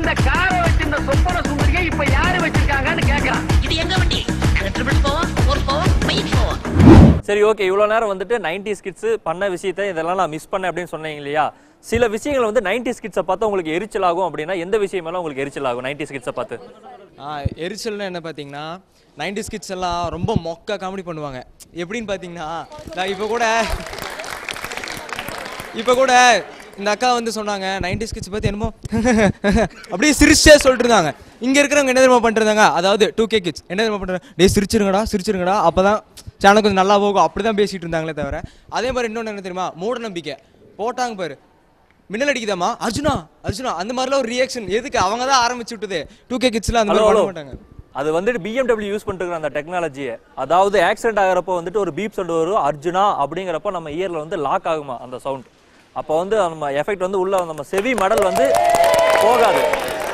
இந்த காரை வச்சிருந்த சொப்பன சுந்தரியை இப்ப யாரு வச்சிருக்காங்கன்னு கேக்குறான் இது எங்க வண்டி நாங்க ட்ரிபிள் போவோம் ஃபோர் போவோம் பைக் போவோம் சரி ஓகே இவ்வளோ நேரம் வந்துட்டு நைன்டி ஸ்கிட்ஸ் பண்ண விஷயத்தை இதெல்லாம் நான் மிஸ் பண்ணேன் அப்படின்னு சொன்னீங்க இல்லையா சில விஷயங்கள் வந்து நைன்டி ஸ்கிட்ஸை பார்த்தா உங்களுக்கு எரிச்சல் ஆகும் அப்படின்னா எந்த விஷயம் எல்லாம் உங்களுக்கு எரிச்சல் ஆகும் நைன்டி ஸ்கிட்ஸை பார்த்து ஆ எரிச்சல்னு என்ன பார்த்தீங்கன்னா நைன்டி கிட்ஸ் எல்லாம் ரொம்ப மொக்க காமெடி பண்ணுவாங்க எப்படின்னு பார்த்தீங்கன்னா நான் இப்போ கூட இப்போ கூட இந்த அக்கா வந்து சொன்னாங்க நைன்டி கிட்ஸ் பற்றி என்னமோ அப்படியே சிரிச்சே சொல்லிட்டு இருந்தாங்க இங்கே இருக்கிறவங்க என்ன தெரியுமா பண்ணிருந்தாங்க அதாவது டூ கே கிட்ஸ் என்ன தெரியுமா பண்ணுறாங்க டேய் சிரிச்சிருங்கடா சிரிச்சிருங்கடா அப்போ தான் சேனல் கொஞ்சம் நல்லா போகும் அப்படி தான் பேசிகிட்டு இருந்தாங்களே தவிர அதே மாதிரி இன்னொன்று என்ன தெரியுமா மூட நம்பிக்கை போட்டாங்க பாரு மின்னல் அடிக்குதாமா அர்ஜுனா அர்ஜுனா அந்த மாதிரிலாம் ஒரு ரியாக்ஷன் எதுக்கு அவங்க தான் ஆரம்பிச்சு விட்டது டூ கே கிட்ஸ்லாம் அந்த ஹலோ மாதிரி ஹலோ பண்ண மாட்டாங்க அது வந்துட்டு பிஎம்டபிள்யூ யூஸ் பண்ணிட்டு இருக்கிற அந்த டெக்னாலஜியை அதாவது ஆக்சிடென்ட் ஆகிறப்போ வந்துட்டு ஒரு பீப் சவுண்ட் வரும் அர்ஜுனா அப்படிங்கிறப்ப நம்ம இயர்ல வந்து லாக் ஆகுமா அந்த சவுண்ட் அப்போ வந்து நம்ம எஃபெக்ட் வந்து உள்ள நம்ம செவி மடல் வந்து போகாது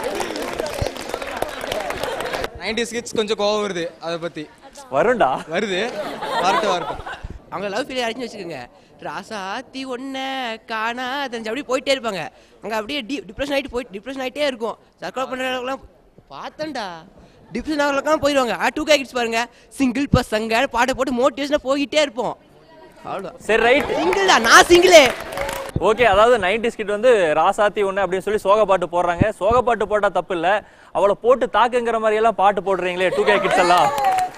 நைன்டி கிட்ஸ் கொஞ்சம் கோவம் வருது அதை பற்றி வரும்டா வருது வரட்டும் வரட்டும் அவங்க லவ் ஃபீலியர் அடிச்சு வச்சுக்கோங்க ராசாத்தி ஒன்ன காணாதஞ்சு அப்படியே போயிட்டே இருப்பாங்க அங்கே அப்படியே டி டிப்ரெஷன் ஆகிட்டு போய் டிப்ரெஷன் ஆகிட்டே இருக்கும் தற்கொலை பண்ணுறவங்களாம் பார்த்தேன்டா டிப்ரெஷன் ஆகிறவங்களுக்குலாம் போயிடுவாங்க ஆ டூ கிட்ஸ் பாருங்க சிங்கிள் பசங்க பாட்டை போட்டு மோட்டிவேஷனாக போய்கிட்டே இருப்போம் அவ்வளோ சரி ரைட் சிங்கிள் தான் நான் சிங்கிளே ஓகே அதாவது நைன்டி ஸ்கிட் வந்து ராசாத்தி ஒன்று அப்படின்னு சொல்லி சோக பாட்டு போடுறாங்க சோக பாட்டு போட்டா தப்பு இல்லை அவளை போட்டு தாக்குங்கிற மாதிரி எல்லாம் பாட்டு போடுறீங்களே டூ கே கிட்ஸ் எல்லாம்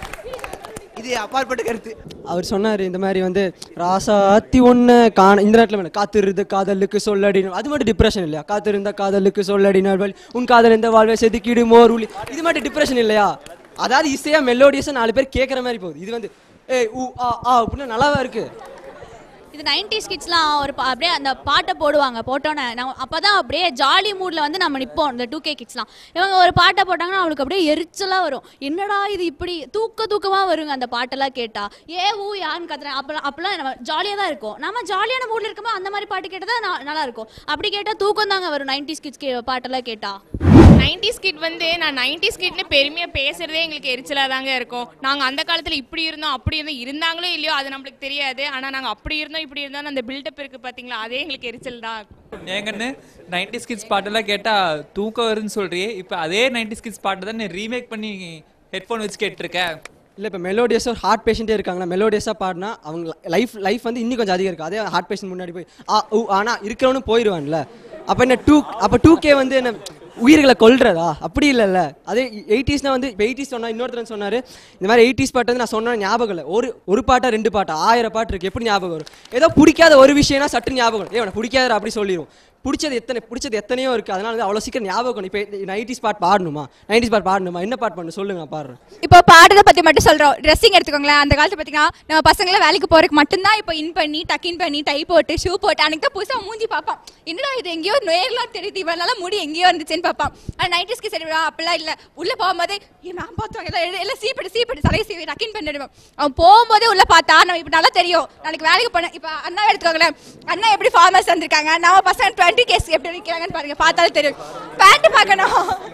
இது அப்பாற்பட்ட கருத்து அவர் சொன்னார் இந்த மாதிரி வந்து ராசாத்தி ஒன்று காண இந்த நேரத்தில் வேணும் காத்திருந்த காதலுக்கு சொல்லடினு அது மட்டும் டிப்ரெஷன் இல்லையா காத்திருந்த காதலுக்கு சொல்லடினால் வழி உன் காதல் இந்த வாழ்வை செதுக்கிடு மோர் உளி இது மட்டும் டிப்ரெஷன் இல்லையா அதாவது இசையா மெலோடியஸாக நாலு பேர் கேட்குற மாதிரி போகுது இது வந்து ஏய் ஊ ஆ ஆ அப்படின்னு நல்லாவா இருக்கு இது நைன்டிஸ் கிட்ஸ்லாம் ஒரு பா- அப்படியே அந்த பாட்டை போடுவாங்க போட்டோன்னே நம்ம அப்போ தான் அப்படியே ஜாலி மூடில் வந்து நம்ம நிற்போம் இந்த டூ கே கிட்ஸ்லாம் இவங்க ஒரு பாட்டை போட்டாங்கன்னா அவங்களுக்கு அப்படியே எரிச்சலாக வரும் என்னடா இது இப்படி தூக்க தூக்கமாக வருங்க அந்த பாட்டெல்லாம் கேட்டா ஏ ஊ யான்னு கத்துறேன் அப்பெல்லாம் அப்பெல்லாம் நம்ம ஜாலியாக தான் இருக்கும் நம்ம ஜாலியான மூடில் இருக்கும்போது அந்த மாதிரி பாட்டு கேட்டால் தான் நா- நல்லா இருக்கும் அப்படி கேட்டால் தூக்கம் தாங்க வரும் நைன்டிஸ் கிட்ஸ் பாட்டெல்லாம் கேட்டா நைன்டிஸ் கிட் வந்து நான் நைன்டிஸ் கிட்னு பெருமையாக பேசுறதே எங்களுக்கு எரிச்சலாக தாங்க இருக்கும் நாங்கள் அந்த காலத்தில் இப்படி இருந்தோம் அப்படி இருந்தோம் இருந்தாங்களோ இல்லையோ அது நம்மளுக்கு தெரியாது ஆனால் நாங்கள் அப்படி இருந்தோம் இப்படி இருந்தோம் அந்த பில்டப் இருக்குது பார்த்தீங்களா அதே எங்களுக்கு எரிச்சல் தான் ஏங்கன்னு நைன்டி ஸ்கிட்ஸ் பாட்டெல்லாம் கேட்டால் தூக்கம் வருதுன்னு சொல்றியே இப்போ அதே நைன்டி ஸ்கிட்ஸ் பாட்டு தான் நீ ரீமேக் பண்ணி ஹெட்ஃபோன் வச்சு கேட்டிருக்க இல்லை இப்போ மெலோடியஸாக ஒரு ஹார்ட் பேஷண்ட்டே இருக்காங்களா மெலோடியஸாக பாடினா அவங்க லைஃப் லைஃப் வந்து இன்னும் கொஞ்சம் அதிகம் இருக்குது அதே ஹார்ட் பேஷண்ட் முன்னாடி போய் ஆ ஊ ஆனால் இருக்கிறவனும் போயிடுவான்ல அப்போ என்ன டூ அப்போ டூ கே வந்து என்ன உயிர்களை கொல்றதா அப்படி இல்லைல்ல அதே எயிட்டிஸ்னா வந்து இப்போ எயிட்டிஸ் சொன்னா இன்னொருத்தர் சொன்னார் இந்த மாதிரி எயிட்டிஸ் பாட்டு வந்து நான் சொன்ன ஞாபகம் இல்லை ஒரு ஒரு பாட்டா ரெண்டு பாட்டா ஆயிரம் பாட்டு இருக்கு எப்படி ஞாபகம் வரும் ஏதோ பிடிக்காத ஒரு விஷயம்னா சட்டு ஞாபகம் வரும். ஏய் உனக்கு பிடிக்காத அப்படி சொல்லிடும் பிடிச்சது எத்தனை பிடிச்சது எத்தனையோ இருக்குது அதனால வந்து அவ்வளோ சீக்கிரம் ஞாபகம் இப்போ நைன்டிஸ் பாட் பாடணுமா நைன்டிஸ் பாட் பாடணுமா என்ன பாட்டு பண்ணு சொல்லுங்க நான் பாடுறேன் இப்போ பாடுறத பத்தி மட்டும் சொல்றோம் ட்ரெஸ்ஸிங் எடுத்துக்கோங்களேன் அந்த காலத்துல பாத்தீங்கன்னா நம்ம பசங்களாம் வேலைக்கு போறதுக்கு மட்டும்தான் இப்போ இன் பண்ணி டக்கின் பண்ணி டை போட்டு ஷூ போட்டு அன்னைக்கு தான் புதுசா மூஞ்சி பார்ப்பான் என்னடா இது எங்கேயோ நேர்லாம் தெரியுது இவ்வளவு நாளா முடி எங்கேயோ இருந்துச்சுன்னு பார்ப்பான் ஆனால் நைன்டிஸ்க்கு சரி விடா, அப்பெல்லாம் இல்ல உள்ள போகும்போதே ஏ மேம் பார்த்தோம் எல்லாம் எல்லாம் எல்லாம் சீப்படு சீப்படு தலையை சீவி டக்கின் பண்ணிடுவோம் அவன் போகும்போதே உள்ள பார்த்தா நம்ம இப்போ நல்லா தெரியும் நாளைக்கு வேலைக்கு போனேன் இப்போ அண்ணா எடுத்துக்கோங்களேன் அண்ணா எப்படி ஃபார்மர்ஸ் வந்திருக்காங்க நம்ம பசங்க டுவெண்ட்டி கேஸ் எப்படி நிற்கிறாங்கன்னு பாருங்க பார்த்தாலும் தெரியும் பேண்ட் பார்க்கணும்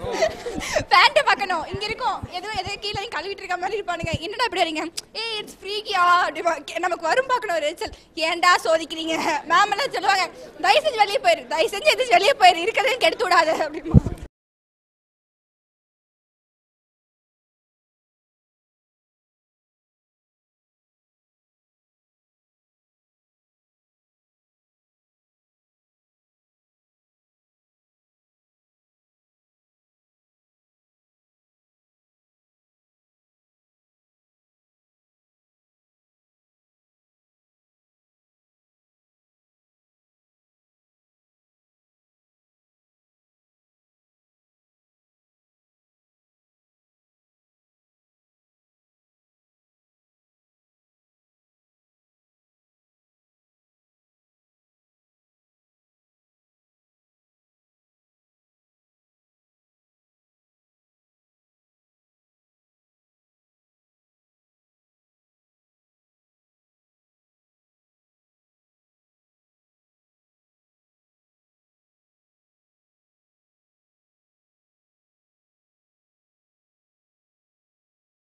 பேண்ட் பார்க்கணும் இங்க இருக்கும் எதுவும் எதுவும் கீழே கழுவிட்டு இருக்க மாதிரி இருப்பானுங்க என்னடா இப்படி வரீங்க ஏய் இட்ஸ் ஃப்ரீக்கியா அப்படி வா- கே- நமக்கு வரும் பார்க்கணும் ஒரு எரிச்சல் ஏன்டா சோதிக்கிறீங்க மேம் எல்லாம் சொல்லுவாங்க தயவு செஞ்சு வெளியே போயிரு தயவு செஞ்சு எதுவும் வெளியே போயிரு இருக்கிறதையும் கெடுத்து விடாத அப்படிமா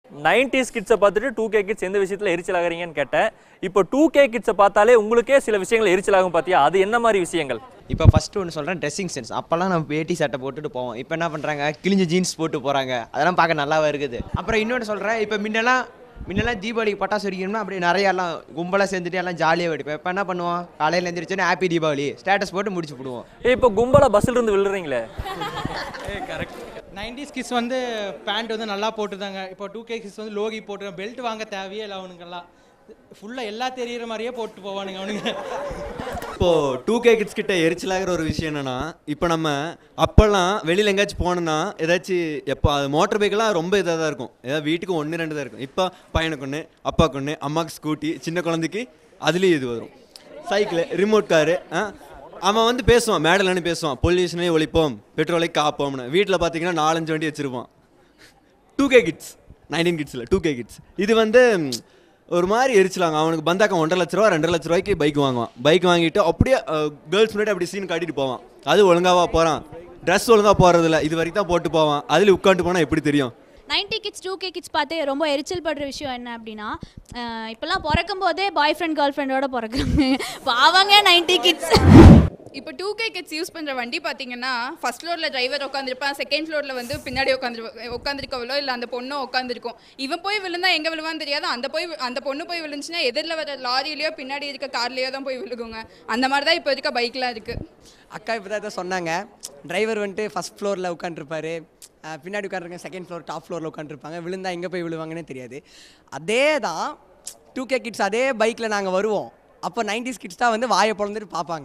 நைன்டிஸ் கிட்ஸை பார்த்துட்டு டூ கே கிட்ஸ் எந்த விஷயத்துல எரிச்சல் ஆகுறீங்கன்னு கேட்டேன் இப்போ டூ கே கிட்ஸை பார்த்தாலே உங்களுக்கே சில விஷயங்கள் எரிச்சல் ஆகும் பார்த்தியா அது என்ன மாதிரி விஷயங்கள் இப்போ ஃபஸ்ட்டு ஒன்று சொல்கிறேன் ட்ரெஸ்ஸிங் சென்ஸ் அப்போல்லாம் நம்ம வேட்டி சட்டை போட்டுட்டு போவோம் இப்போ என்ன பண்ணுறாங்க கிழிஞ்ச ஜீன்ஸ் போட்டு போகிறாங்க அதெல்லாம் பார்க்க நல்லாவா இருக்குது அப்புறம் இன்னொன்று சொல்கிறேன் இப்போ முன்னெல்லாம் முன்னெல்லாம் தீபாவளிக்கு பட்டாசு வெடிக்கணும்னா அப்படியே நிறைய எல்லாம் கும்பலாக சேர்ந்துட்டு எல்லாம் ஜாலியாக வெடிப்போம் இப்போ என்ன பண்ணுவோம் காலையில் எழுந்திரிச்சோன்னே ஹாப்பி தீபாவளி ஸ்டேட்டஸ் போட்டு முடிச்சு விடுவோம் இப்போ கும்பலா பஸ்ல இருந்து விழுறீங்களே நைன்டிஸ் கிட்ஸ் வந்து பேண்ட் வந்து நல்லா போட்டுருந்தாங்க இப்போ டூ கே கிட்ஸ் வந்து லோகி போட்டு பெல்ட் வாங்க தேவையே இல்லை அவனுங்கெல்லாம் ஃபுல்லாக எல்லாம் தெரியிற மாதிரியே போட்டு போவானுங்க அவனுங்க இப்போ டூ கே கிட்ஸ் கிட்ட எரிச்சலாகிற ஒரு விஷயம் என்னன்னா இப்போ நம்ம அப்போல்லாம் வெளியில் எங்கேயாச்சும் போனோம்னா ஏதாச்சும் எப்போ அது மோட்டர் பைக்கெல்லாம் ரொம்ப இதாக தான் இருக்கும் ஏதாவது வீட்டுக்கு ஒன்று ரெண்டு தான் இருக்கும் இப்போ பையனுக்கு ஒன்று அப்பாவுக்கு ஒன்று அம்மாவுக்கு ஸ்கூட்டி சின்ன குழந்தைக்கு அதுலேயும் இது வரும் சைக்கிள் ரிமோட் காரு அவன் வந்து பேசுவான் மேடலன்னு பேசுவான் பொல்யூஷனே ஒழிப்போம் பெட்ரோலை காப்போம்னு வீட்டில் பார்த்தீங்கன்னா நாலஞ்சு வண்டி வச்சுருப்பான் டூ கே கிட்ஸ் நைன்டீன் கிட்ஸில் டூ கே கிட்ஸ் இது வந்து ம், ஒரு மாதிரி எரிச்சலாங்க அவனுக்கு பந்தாக்க ஒன்றரை லட்ச ரூபா ரெண்டரை லட்ச ரூபாய்க்கு பைக் வாங்குவான் பைக் வாங்கிட்டு அப்படியே கேர்ள்ஸ் முன்னாடி அப்படி சீன் காட்டிட்டு போவான் அது ஒழுங்காவா போகிறான் ட்ரெஸ் ஒழுங்கா போகிறதில்ல இது வரைக்கும் தான் போட்டு போவான் அதில் உட்காந்து போனால் எப்படி தெரியும் ninety kids two K kids பார்த்து ரொம்ப எரிச்சல் படுற விஷயம் என்ன அப்படின்னா அஹ் இப்பெல்லாம் பிறக்கும் போதே பாய் ஃப்ரெண்ட் கேர்ள் ஃப்ரெண்டோட பிறக்குறாங்க பாவங்க நைன்டி கிட்ஸ் இப்போ டூ கே கிட்ஸ் யூஸ் பண்ணுற வண்டி பார்த்தீங்கன்னா ஃபர்ஸ்ட் ஃப்ளோரில் டிரைவர் உட்காந்துருப்பான் செகண்ட் ஃப்ளோரில் வந்து பின்னாடி உட்காந்து உட்காந்துருக்கவளோ இல்லை அந்த பொண்ணும் உட்காந்துருக்கும் இவன் போய் விழுந்தா எங்கே விழுவான்னு தெரியாது அந்த போய் அந்த பொண்ணு போய் விழுந்துச்சுன்னா எதிரில் வர லாரியிலையோ பின்னாடி இருக்க கார்லேயோ தான் போய் விழுகுங்க அந்த மாதிரி தான் இப்போ இருக்க பைக்லாம் இருக்குது அக்கா இப்போ தான் சொன்னாங்க டிரைவர் வந்துட்டு ஃபஸ்ட் ஃப்ளோரில் உட்காந்துருப்பாரு பின்னாடி உட்காந்துருக்க செகண்ட் ஃப்ளோர் டாப் ஃப்ளோரில் உட்காந்துருப்பாங்க விழுந்தா எங்கே போய் விழுவாங்கன்னே தெரியாது அதே தான் டூ கே கிட்ஸ் அதே பைக்கில் நாங்கள் வருவோம் அப்போ நைன்டிஸ் கிட்ஸ் தான் வந்து வாயை பிறந்துட்டு பார்ப்பாங்க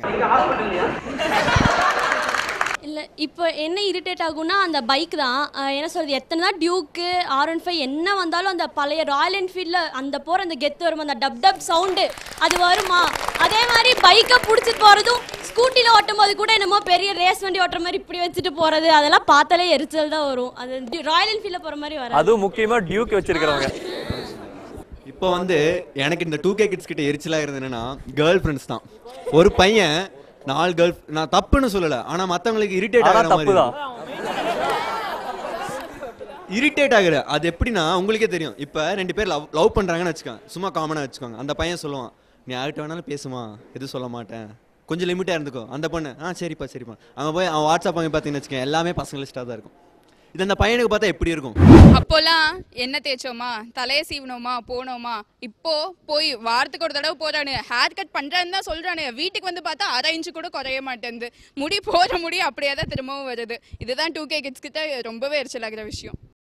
இல்லை இப்போ என்ன இரிட்டேட் ஆகும்னா அந்த பைக் தான் அஹ் என்ன சொல்கிறது எத்தனை தான் டியூக்கு ஆர் ஒன் ஃபைவ் என்ன வந்தாலும் அந்த பழைய ராயல் என்ஃபீல்டில் அந்த போகிற அந்த கெத்து வருமா அந்த டப் டப் சவுண்டு அது வருமா அதே மாதிரி பைக்கை பிடிச்சிட்டு போகிறதும் ஸ்கூட்டியில் ஓட்டும் போது கூட என்னமோ பெரிய ரேஸ் வண்டி ஓட்டுற மாதிரி இப்படி வச்சுட்டு போகிறது அதெல்லாம் பார்த்தாலே எரிச்சல் தான் வரும் அது ராயல் என்ஃபீல்டில் போகிற மாதிரி வராது அதுவும் முக்கியமா டியூக் வச்சிருக்கிறவங்க இப்போ வந்து எனக்கு இந்த டூ கே கிட்ஸ் கிட்ட எரிச்சலாகிறது என்னன்னா கேர்ள் ஃப்ரெண்ட்ஸ் தான் ஒரு பையன் நாலு கேர்ள் நான் தப்புன்னு சொல்லல ஆனா மத்தவங்களுக்கு இரிட்டேட் ஆனா ஆகிற மாதிரி தப்புதான். இரிட்டேட் ஆகுற அது எப்படின்னா உங்களுக்கே தெரியும் இப்போ ரெண்டு பேர் லவ் லவ் பண்றாங்கன்னு வச்சுக்கோங்க சும்மா காமனாக வச்சுக்கோங்க அந்த பையன் சொல்லுவான் நீ யார்கிட்ட வேணாலும் பேசுமா எதுவும் சொல்ல மாட்டேன் கொஞ்சம் லிமிட்டாக இருந்துக்கோ அந்த பொண்ணு ஆ சரிப்பா சரிப்பா அங்கே போய் அவன் வாட்ஸ்அப் வாங்கி பார்த்தீங்கன்னு வச்சுக்கோங்க எல்லாமே பசங்களிஸ்டாக தான் இருக்கும் இது அந்த பையனுக்கு பார்த்தா எப்படி இருக்கும் அப்போல்லாம் என்ன தேய்ச்சோமா தலையை சீவனோமா போனோமா இப்போ போய் வாரத்துக்கு ஒரு தடவை போறானு ஹேர் கட் பண்றான்னு தான் சொல்றானு வீட்டுக்கு வந்து பார்த்தா அரை இன்ச்சு கூட குறைய மாட்டேங்குது முடி போற முடி அப்படியே தான் திரும்பவும் வருது இதுதான் டூ கே கிட்ஸ் கிட்ட ரொம்பவே எரிச்சலாகிற விஷயம்